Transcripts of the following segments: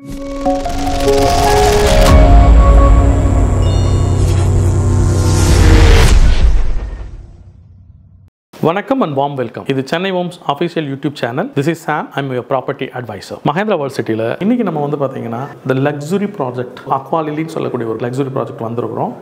வணக்கம் and warm welcome இது Chennai homes official YouTube channel this is Sam I'm your property advisor Mahindra world சிட்டியில் இன்னைக்கு நம்ம வந்து பார்த்தீங்கன்னா இந்த லக்ஸுரி ப்ராஜெக்ட் அக்வாலிலின்னு சொல்லக்கூடிய ஒரு லக்ஸுரி ப்ராஜெக்ட் வந்திருக்கிறோம்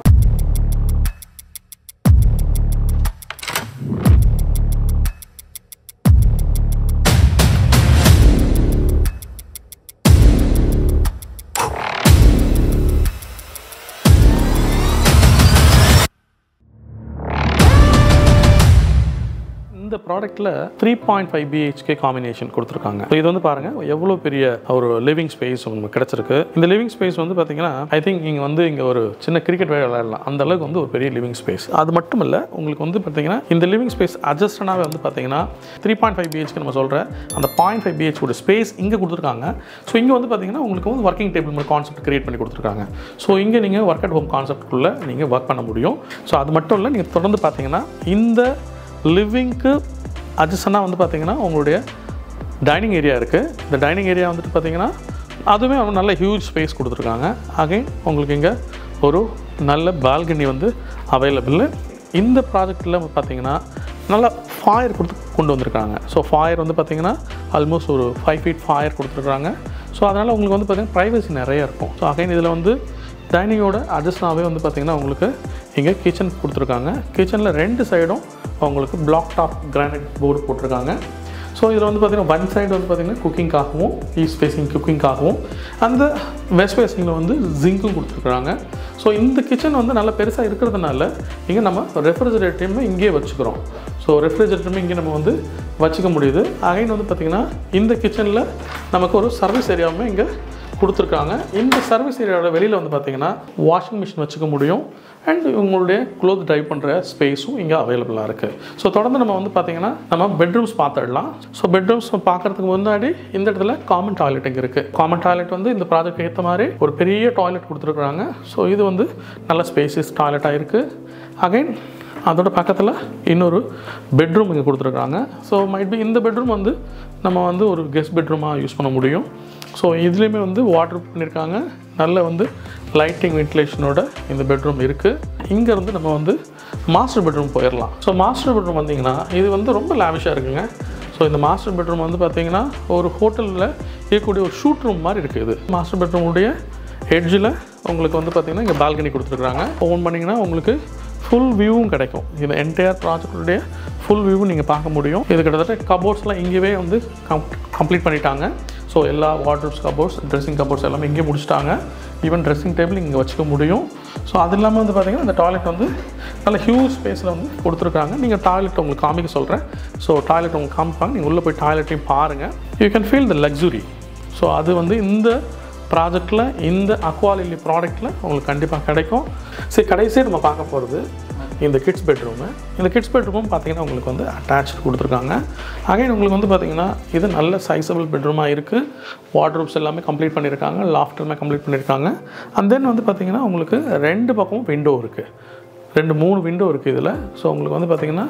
இந்த ப்ராடக்ட்டில் three point five BHK combination கொடுத்துருக்காங்க So இது வந்து பாருங்கள் எவ்வளோ பெரிய ஒரு லிவிங் ஸ்பேஸ் உங்களுக்கு கிடச்சிருக்கு இந்த லிவிங் ஸ்பேஸ் வந்து பார்த்தீங்கன்னா ஐ திங்க் இங்கே வந்து இங்கே ஒரு சின்ன கிரிக்கெட் விளையாடலாம் அந்த அளவுக்கு வந்து ஒரு பெரிய லிவிங் ஸ்பேஸ் அது மட்டும் இல்லை உங்களுக்கு வந்து பார்த்தீங்கன்னா இந்த லிவிங் ஸ்பேஸ் அட்ஜஸ்டனாகவே வந்து பார்த்தீங்கன்னா த்ரீ பாயிண்ட் ஃபைவ் பிஹெச்க்கு நம்ம சொல்கிற அந்த பாயிண்ட் ஃபைவ் பிஹெச்கோட ஸ்பேஸ் இங்கே கொடுத்துருக்காங்க ஸோ இங்கே வந்து பார்த்தீங்கன்னா உங்களுக்கு வந்து ஒர்க்கிங் டேபிள் மாதிரி கான்செப்ட் கிரியேட் பண்ணி கொடுத்துருக்காங்க ஸோ இங்கே நீங்கள் ஒர்க் அட் ஹோம் கான்செப்ட்குள்ளே நீங்கள் ஒர்க் பண்ண முடியும் ஸோ அது மட்டும் இல்லை நீங்கள் தொடர்ந்து பார்த்தீங்கன்னா இந்த லிவிங்க்கு அட்ஜஸ்டனாக வந்து பார்த்தீங்கன்னா உங்களுடைய டைனிங் ஏரியா இருக்குது இந்த டைனிங் ஏரியா வந்துட்டு பார்த்தீங்கன்னா அதுவுமே ஒரு நல்ல ஹியூஜ் ஸ்பேஸ் கொடுத்துருக்காங்க அகைன் உங்களுக்கு இங்கே ஒரு நல்ல பால்கனி வந்து அவைலபிள் இந்த ப்ராஜெக்டில் பார்த்தீங்கன்னா நல்ல ஃபாயர் கொடுத்து கொண்டு வந்திருக்காங்க ஸோ ஃபாயர் வந்து பார்த்தீங்கன்னா ஆல்மோஸ்ட் ஒரு ஃபைவ் ஃபீட் ஃபாயர் கொடுத்துருக்காங்க ஸோ அதனால் உங்களுக்கு வந்து பார்த்தீங்கன்னா ப்ரைவசி நிறைய இருக்கும் ஸோ அகைன் இதில் வந்து டைனிங்கோட அட்ஜஸ்டாகவே வந்து பார்த்திங்கன்னா உங்களுக்கு இங்கே கிச்சன் கொடுத்துருக்காங்க கிச்சனில் ரெண்டு சைடும் உங்களுக்கு பிளாக் டாப் கிரானைட் போர்டு போட்டிருக்காங்க ஸோ இதில் வந்து பார்த்திங்கன்னா ஒன் சைடு வந்து பார்த்திங்கன்னா குக்கிங்காகவும் ஈஸ்ட் ஃபேஸிங் குக்கிங்காகவும் அந்த வெஸ்ட் ஃபேஸிங்கில் வந்து ஜிங்க்கும் கொடுத்துருக்குறாங்க ஸோ இந்த கிச்சன் வந்து நல்லா பெருசாக இருக்கிறதுனால இங்கே நம்ம ரெஃப்ரிஜரேட்டரையுமே இங்கேயே வச்சுக்கிறோம் ஸோ ரெஃப்ரிஜரேட்டருமே இங்கே நம்ம வந்து வச்சுக்க முடியுது அகைன் வந்து பார்த்திங்கன்னா இந்த கிச்சனில் நமக்கு ஒரு சர்வீஸ் ஏரியாவுமே இங்கே கொடுத்துருக்காங்க இந்த சர்வீஸ் ஏரியாவோட வெளியில் வந்து பார்த்தீங்கன்னா வாஷிங் மிஷின் வச்சுக்க முடியும் அண்ட் உங்களுடைய க்ளோத் ட்ரை பண்ணுற ஸ்பேஸும் இங்கே அவைலபிளாக இருக்குது ஸோ தொடர்ந்து நம்ம வந்து பார்த்தீங்கன்னா நம்ம பெட்ரூம்ஸ் பார்த்துடலாம் ஸோ பெட்ரூம்ஸ் பார்க்குறதுக்கு முன்னாடி இந்த இடத்துல காமன் டாய்லெட் இங்கே இருக்குது காமன் டாய்லெட் வந்து இந்த ப்ராஜெக்ட் ஏற்ற மாதிரி ஒரு பெரிய டாய்லெட் கொடுத்துருக்குறாங்க ஸோ இது வந்து நல்ல ஸ்பேசியஸ் டாய்லெட்டாக இருக்குது அகைன் அதோட பக்கத்தில் இன்னொரு பெட்ரூம் இங்கே கொடுத்துருக்காங்க ஸோ மைட் பி இந்த பெட்ரூம் வந்து நம்ம வந்து ஒரு கெஸ்ட் பெட்ரூமாக யூஸ் பண்ண முடியும் ஸோ இதுலேயுமே வந்து வாட்டர் பண்ணியிருக்காங்க நல்ல வந்து லைட்டிங் வென்டிலேஷனோட இந்த பெட்ரூம் இருக்குது இங்கேருந்து நம்ம வந்து மாஸ்டர் பெட்ரூம் போயிடலாம் ஸோ மாஸ்டர் பெட்ரூம் வந்தீங்கன்னா இது வந்து ரொம்ப லேவிஷாக இருக்குங்க ஸோ இந்த மாஸ்டர் பெட்ரூம் வந்து பார்த்தீங்கன்னா ஒரு ஹோட்டலில் இருக்கக்கூடிய ஒரு ஷூட் ரூம் மாதிரி இருக்குது இது மாஸ்டர் பெட்ரூமுடைய எட்ஜில் உங்களுக்கு வந்து பார்த்தீங்கன்னா இங்கே பால்கனி கொடுத்துருக்குறாங்க ஓன் பண்ணிங்கன்னா உங்களுக்கு ஃபுல் வியூவும் கிடைக்கும் இந்த என்டையர் ப்ராஜெக்டுடைய ஃபுல் வியூவும் நீங்கள் பார்க்க முடியும் இது கிட்டத்தட்ட கபோர்ட்ஸ்லாம் இங்கேயே வந்து கம் கம்ப்ளீட் பண்ணிட்டாங்க ஸோ எல்லா வாட்ரூப்ஸ் கபோர்ட்ஸ் ட்ரெஸ்ஸிங் கபோர்ட்ஸ் எல்லாமே இங்கே முடிச்சிட்டாங்க ஈவன் ட்ரெஸ்ஸிங் டேபிள் இங்கே வச்சுக்க முடியும் ஸோ அது இல்லாமல் வந்து பார்த்திங்கன்னா இந்த டாய்லெட் வந்து நல்ல ஹியூஜ் ஸ்பேஸில் வந்து கொடுத்துருக்காங்க நீங்கள் டாய்லெட் உங்களுக்கு காமிக்க சொல்கிறேன் ஸோ டாய்லெட் உங்களுக்கு காமிப்பாங்க நீங்கள் உள்ளே போய் டாய்லெட்டையும் பாருங்கள் you can feel the luxury so அது வந்து இந்த ப்ராஜெக்டில் இந்த அக்வாலிலி ப்ராடக்ட்டில் உங்களுக்கு கண்டிப்பாக கிடைக்கும் சரி கடைசியாக நம்ம பார்க்க போகிறது இந்த கிட்ஸ் பெட்ரூமு இந்த கிட்ஸ் பெட்ரூமும் பார்த்தீங்கன்னா உங்களுக்கு வந்து அட்டாச் கொடுத்துருக்காங்க அகைன் உங்களுக்கு வந்து பார்த்தீங்கன்னா இது நல்ல சைஸபிள் பெட்ரூமாக இருக்குது வார்ட்ரூப்ஸ் எல்லாமே கம்ப்ளீட் பண்ணியிருக்காங்க லாஃப்டருமே கம்ப்ளீட் பண்ணியிருக்காங்க அண்ட் தென் வந்து பார்த்தீங்கன்னா உங்களுக்கு ரெண்டு பக்கமும் விண்டோ இருக்குது ரெண்டு மூணு விண்டோ இருக்குது இதில் ஸோ உங்களுக்கு வந்து பார்த்தீங்கன்னா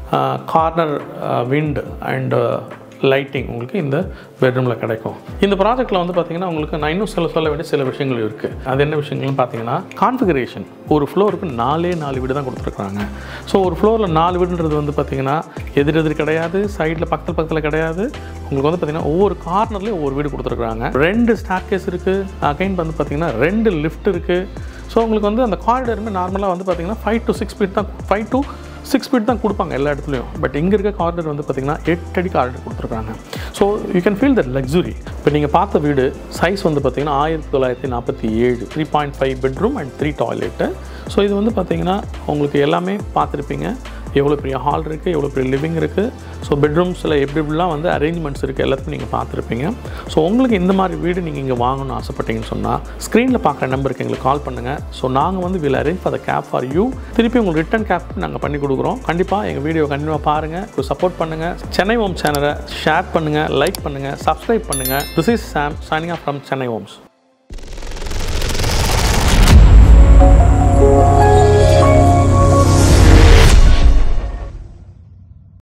கார்னர் விண்ட் அண்ட் லைட்டிங் உங்களுக்கு இந்த பெட்ரூமில் கிடைக்கும் இந்த ப்ராஜெக்ட்டில் வந்து பார்த்தீங்கன்னா உங்களுக்கு நான் இன்னும் சொல்ல சொல்ல வேண்டிய சில விஷயங்கள் இருக்குது அது என்ன விஷயங்கள்னு பார்த்தீங்கன்னா கான்ஃபிகரேஷன் ஒரு ஃப்ளோருக்கு நாலே நாலு வீடு தான் கொடுத்துருக்குறாங்க ஸோ ஒரு ஃப்ளோரில் நாலு வீடுன்றது வந்து பார்த்தீங்கன்னா எதிர் எதிர் கிடையாது சைடில் பக்கத்தில் பக்கத்தில் கிடையாது உங்களுக்கு வந்து பார்த்தீங்கன்னா ஒவ்வொரு கார்னர்லேயும் ஒவ்வொரு வீடு கொடுத்துருக்குறாங்க ரெண்டு ஸ்டார் கேஸ் இருக்குது அகைன் வந்து பார்த்தீங்கன்னா ரெண்டு லிஃப்ட் இருக்குது ஸோ உங்களுக்கு வந்து அந்த காரிடருமே நார்மலாக வந்து பார்த்தீங்கன்னா ஃபைவ் டு சிக்ஸ் ஃபீட் தான் ஃபைவ் டு சிக்ஸ் ஃபீட் தான் கொடுப்பாங்க எல்லா இடத்துலையும் பட் இங்கே இருக்க காரிடர் வந்து பார்த்தீங்கன்னா எட்டு அடி காரிடர் கொடுத்துருக்காங்க so you can feel the luxury இப்போ நீங்கள் பார்த்த வீடு சைஸ் வந்து பார்த்தீங்கன்னா ஆயிரத்தி தொள்ளாயிரத்தி நாற்பத்தி ஏழு three point five bedroom and three toilet so இது வந்து பார்த்தீங்கன்னா உங்களுக்கு எல்லாமே பார்த்துருப்பீங்க எவ்வளோ பெரிய ஹால் இருக்குது எவ்வளோ பெரிய லிவிங் இருக்குது ஸோ பெட்ரூம்ஸில் எப்படி எப்படிலாம் வந்து அரேஞ்ச்மெண்ட்ஸ் இருக்குது எல்லாத்தையும் நீங்கள் பார்த்துருப்பீங்க ஸோ உங்களுக்கு இந்த மாதிரி வீடு நீங்கள் இங்கே வாங்கணும்னு ஆசைப்பட்டீங்கன்னு சொன்னால் ஸ்க்ரீனில் பார்க்குற நம்பருக்கு எங்களுக்கு கால் பண்ணுங்கள் ஸோ நாங்கள் வந்து will arrange for the cab for you திருப்பி உங்களுக்கு ரிட்டன் கேப் நாங்கள் பண்ணி கொடுக்குறோம் கண்டிப்பாக எங்கள் வீடியோ கண்டிப்பாக பாருங்கள் சப்போர்ட் பண்ணுங்கள் சென்னை ஹோம் சேனலை ஷேர் பண்ணுங்கள் லைக் பண்ணுங்கள் சப்ஸ்கிரைப் பண்ணுங்கள் this is Sam signing off from Chennai Holmes